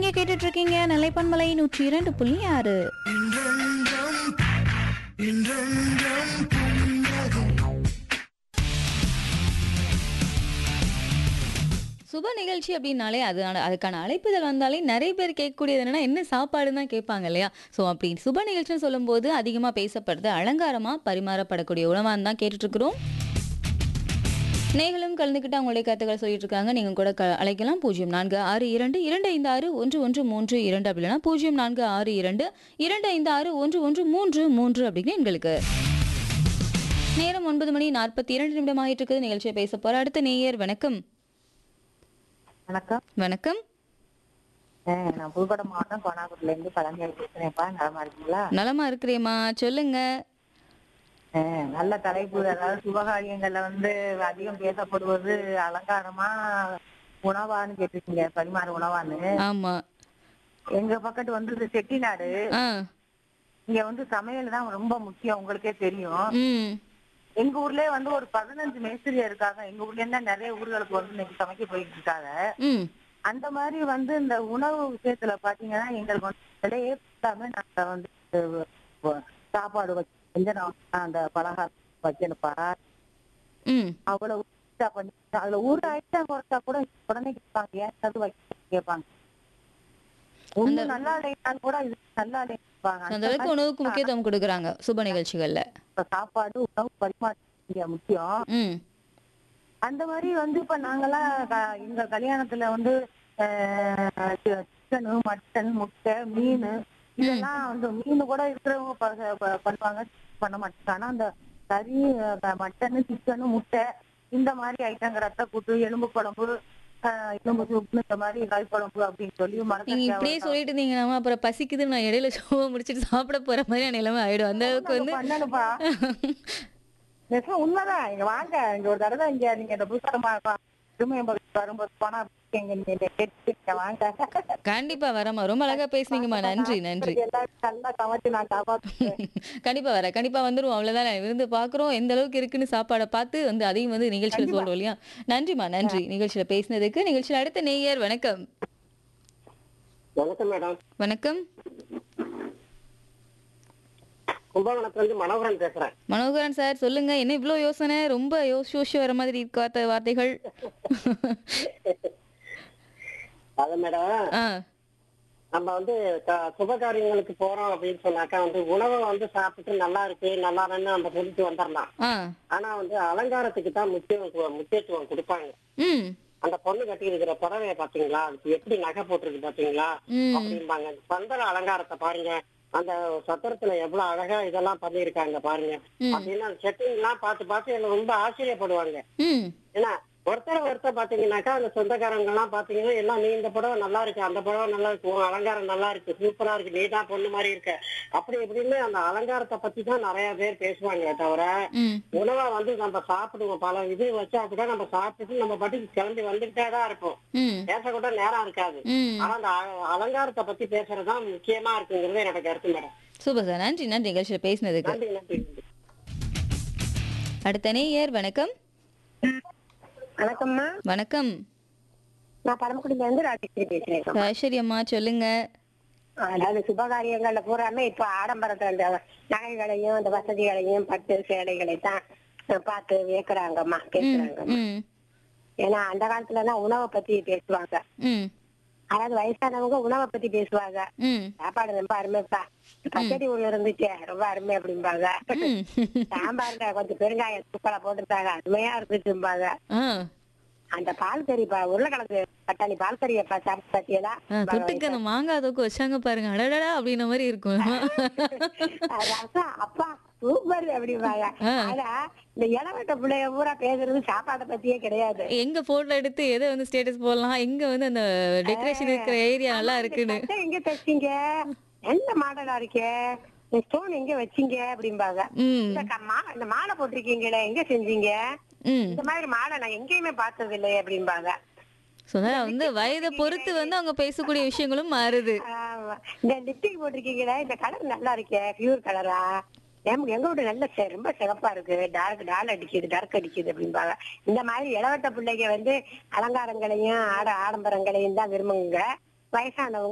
இங்க கேட்டுட்டு இருக்கீங்க நிலைப்பன்மலை நூற்றி இரண்டு புள்ளி ஆறு சுப நிகழ்ச்சி அப்படின்னாலே அது அதுக்கான அழைப்புதல் வந்தாலே நிறைய பேர் கேட்கக்கூடியது என்னன்னா என்ன சாப்பாடுன்னு தான் கேட்பாங்க இல்லையா ஸோ அப்படி சுப நிகழ்ச்சின்னு சொல்லும்போது அதிகமாக பேசப்படுறது அலங்காரமாக பரிமாறப்படக்கூடிய உணவான்னு தான் கேட்டுட்டு இருக்கிறோம் நேர்களும் கலந்துக்கிட்டு அவங்களுடைய கருத்துக்கள் சொல்லிட்டு இருக்காங்க நீங்க கூட க- அழைக்கலாம் பூஜ்ஜியம் நான்கு ஆறு இரண்டு இரண்டு ஐந்து ஆறு ஒன்று ஒன்று மூன்று இரண்டு அப்படின்னா பூஜ்ஜியம் நான்கு ஆறு இரண்டு இரண்டு ஐந்து ஆறு ஒன்று ஒன்று மூன்று மூன்று அப்படின்னு எங்களுக்கு நேரம் ஒன்பது மணி நாற்பத்தி இரண்டு நிமிடம் ஆகிட்டு இருக்குது நிகழ்ச்சியை பேச போற அடுத்த நேயர் வணக்கம் வணக்கம் வணக்கம் அஹ் நான் புதுக்கோட்டை மாவட்டம் கோனாக்குடில இருந்து பழனியால் பேசுறேன்ப்பா நலமா இருக்கீங்களா நலமா இருக்கிறேம்மா சொல்லுங்க அஹ் நல்ல தலைப்பு அதாவது சுபகாரியங்கள்ல வந்து அதிகம் பேசப்படுவது அலங்காரமா உணவான்னு கேட்டிருக்கீங்க பரிமாற உணவான்னு ஆமா எங்க பக்கத்து வந்து இது செட்டிநாடு ஆ இங்க வந்து சமையல் தான் ரொம்ப முக்கியம் உங்களுக்கே தெரியும் ம் எங்க ஊர்லயே வந்து ஒரு பதினஞ்சு மேஸ்திரி இருக்காங்க எங்க ஊர்ல இருந்தா நிறைய ஊர்களுக்கு வந்து இன்னைக்கு சமைக்க போயிட்டு இருக்காங்க ம் அந்த மாதிரி வந்து இந்த உணவு விஷயத்துல பாத்தீங்கன்னா எங்களுக்கு வந்து விலையே இல்லாம நாங்க வந்து அஹ், சாப்பாடு வச்சு செஞ்சோம் அந்த பலகாரம் வைக்கணுப்பா ம் அவ்வளவு இதா பண்ணி அதுல ஒரு ஐட்டம் குறைச்சா கூட உடனே கேட்பாங்க ஏன் அது வைக்க கேட்பாங்க ஒண்ணு நல்லா இல்லைனாலும் கூட இது நல்லா இல்லைப்பாங்க அந்த அளவுக்கு உணவுக்கு முக்கியத்துவம் கொடுக்குறாங்க சுப நிகழ்ச்சிகள்ல சாப்பாடு உணவு பரிமாற்ற முக்கியம் ம் அந்த மாதிரி வந்து இப்ப நாங்கெல்லாம் க- எங்க கல்யாணத்துல வந்து சிக்கனு மட்டன் முட்டை மீன் இதெல்லாம் வந்து மீன் கூட இருக்கிறவங்க ப- ப- பண்ணுவாங்க பண்ண மாட்டாங்க ஆனா அந்த கறி அஹ், மட்டனு சிக்கனு முட்டை இந்த மாதிரி ஐட்டங்க ரத்த கூட்டு எலும்பு குழம்பு அஹ், எலும்பு சூப்பு இந்த மாதிரி காய் குழம்பு அப்படின்னு சொல்லி நீங்க மரக்கறியா இப்படியே சொல்லிட்டு இருந்தீங்கன்னா அப்புறம் பசிக்குது நான் இடையில ஷோவை முடிச்சிட்டு சாப்பிட போற மாதிரியான நிலைமை ஆயிடும் அந்த அளவுக்கு வந்து பண்ணணுப்பா நிஜம் உண்மைதான் இங்க வாங்க இங்க ஒரு தடவை இங்க நீங்க இந்த புதுசரமா திரும்ப வரும்போது போனா இங்க நீங்க கேட்டு இங்க வாங்க கண்டிப்பா வரமா ரொம்ப அழகா பேசுனீங்கம்மா நன்றி நன்றி எல்லாரும் நல்லா சமைச்சு நான் காப்பாத்துறேன் கண்டிப்பா வர கண்டிப்பா வந்துருவோம் அவ்வளவுதான் இருந்து பாக்குறோம் எந்த அளவுக்கு இருக்குன்னு சாப்பாடை பார்த்து வந்து அதையும் வந்து நிகழ்ச்சியில் சொல்றோம் இல்லையா நன்றிம்மா நன்றி நிகழ்ச்சியில பேசினதுக்கு நிகழ்ச்சியில அடுத்த நேயர் வணக்கம் வணக்கம் மேடம் வணக்கம் கும்பகோணத்துல இருந்து மனோகரன் பேசுறேன் மனோகரன் சார் சொல்லுங்க என்ன இவ்ளோ யோசனை ரொம்ப யோசி யோசி வர மாதிரி இருக்கு வார்த்தை வார்த்தைகள் அது மேடம் ஆ நம்ம வந்து க- சுப காரியங்களுக்கு போறோம் அப்படின்னு சொன்னாக்கா வந்து உணவை வந்து சாப்பிட்டு நல்லா இருக்கு நல்லா இல்லைன்னு நம்ம சொல்லிட்டு வந்துடலாம் ஆ ஆனா வந்து அலங்காரத்துக்கு தான் முக்கியம் முக்கியத்துவம் கொடுப்பாங்க ம் அந்த பொண்ணு கட்டி இருக்கிற புடவைய பாத்தீங்களா அதுக்கு எப்படி நகை போட்டிருக்கு பாத்தீங்களா ம் அப்படிம்பாங்க அந்த பந்தல அலங்காரத்தை பாருங்க அந்த சத்திரத்துல எவ்வளவு அழகா இதெல்லாம் பண்ணிருக்காங்க பாருங்க ம். அப்படின்னு அந்த செட்டிங் எல்லாம் பார்த்து பார்த்து என்ன ரொம்ப ஆச்சரியப்படுவாங்க ம் ஏன்னா ஒருத்தர் ஒருத்தர் பாத்தீங்கன்னாக்கா அந்த சொந்தக்காரங்க எல்லாம் பாத்தீங்கன்னா எல்லாம் நீ இந்த படம் நல்லா இருக்கு அந்த படம் நல்லா இருக்கு உன் அலங்காரம் நல்லா இருக்கு சூப்பரா இருக்கு நீ தான் பொண்ணு மாதிரி இருக்க அப்படி இப்படின்னு அந்த அலங்காரத்தை பத்தி தான் நிறைய பேர் பேசுவாங்க தவிர ம் உணவை வந்து நம்ம சாப்பிடுவோம் பல இது வச்சா கூட நம்ம சாப்பிட்டுட்டு நம்ம பாட்டுக்கு கிளம்பி வந்துகிட்டே தான் இருப்போம் ம் பேசக்கூட நேரம் இருக்காது ம் ஆனா அந்த அ- அலங்காரத்தை பத்தி பேசுறதுதான் முக்கியமா இருக்குங்கிறது என்னோட கருத்து மேடம் சூப்பர் சார் நன்றி நன்றி நிகழ்ச்சியில பேசினதுக்கு நன்றி நன்றி நன்றி அடுத்த நேயர் வணக்கம் வணக்கம்மா வணக்கம் நான் பரமக்குடியில இருந்து ராஜேஸ்வரி பேசுறேன் ஐஸ்வரி அம்மா சொல்லுங்க அதாவது சுபகாரியங்கள்ல பூராமே இப்ப ஆடம்பரத்தை அந்த நகைகளையும் இந்த வசதிகளையும் பட்டு சேலைகளை தான் பார்த்து வியக்குறாங்கம்மா பேசுறாங்க ம் ஏன்னா அந்த காலத்துல எல்லாம் உணவை பத்தி பேசுவாங்க ம் அதாவது வயசானவங்க உணவை பத்தி பேசுவாங்க ம் சாப்பாடு ரொம்ப அருமைப்பா பச்சடி ஒண்ணு இருந்துச்சு ரொம்ப அருமை அப்படிம்பாங்க ம் சாம்பார்ல கொஞ்சம் பெருங்காயம் தூக்கலா போட்டுருந்தாங்க அருமையா இருந்துச்சும்பாங்க ஆ அந்த பால் கறிப்பா உருளைக்கிழங்கு பட்டாணி பால் கறியப்பா சாப்பிட்டு பாத்தியலா ஆ, தொட்டுக்க அந்த மாங்காய் தொக்கு வச்சாங்க பாருங்க அடடடா அப்படின்ன மாதிரி இருக்கும் ரசம் அப்பா சூப்பர் அப்படிம்பாங்க ஆ. ஆனா இந்த இளவட்ட பிள்ளைய பூரா பேசுறது சாப்பாட்டை பத்தியே கிடையாது எங்க போட்டோ எடுத்து எதை வந்து ஸ்டேட்டஸ் போடலாம் எங்க வந்து அந்த டெக்கரேஷன் இருக்கிற ஏரியா நல்லா இருக்குன்னு இந்த எங்க தைச்சீங்க எந்த மாடலா இருக்கே இந்த ஸ்டோன் எங்க வச்சீங்க அப்படிம்பாங்க ம் இந்த க- மா- இந்த மாலை போட்டிருக்கீங்களே எங்க செஞ்சீங்க ம் இந்த மாதிரி மாலை நான் எங்கேயுமே பார்த்தது இல்லையே அப்படிம்பாங்க ஸோ அதான் வந்து வயதை பொறுத்து வந்து அவங்க பேசக்கூடிய விஷயங்களும் மாறுது ஆமா. இந்த லிப்டிக் போட்டிருக்கீங்களே இந்த கலர் நல்லா இருக்கே பியூர் கலரா எம் எங்க வீட்டு நல்ல செ- ரொம்ப சிகப்பா இருக்கு டார்க் டால் அடிக்குது டார்க் அடிக்குது அப்படிம்பாங்க இந்த மாதிரி இளவட்ட பிள்ளைங்க வந்து அலங்காரங்களையும் ஆட ஆடம்பரங்களையும் தான் விரும்புங்க வயசானவங்க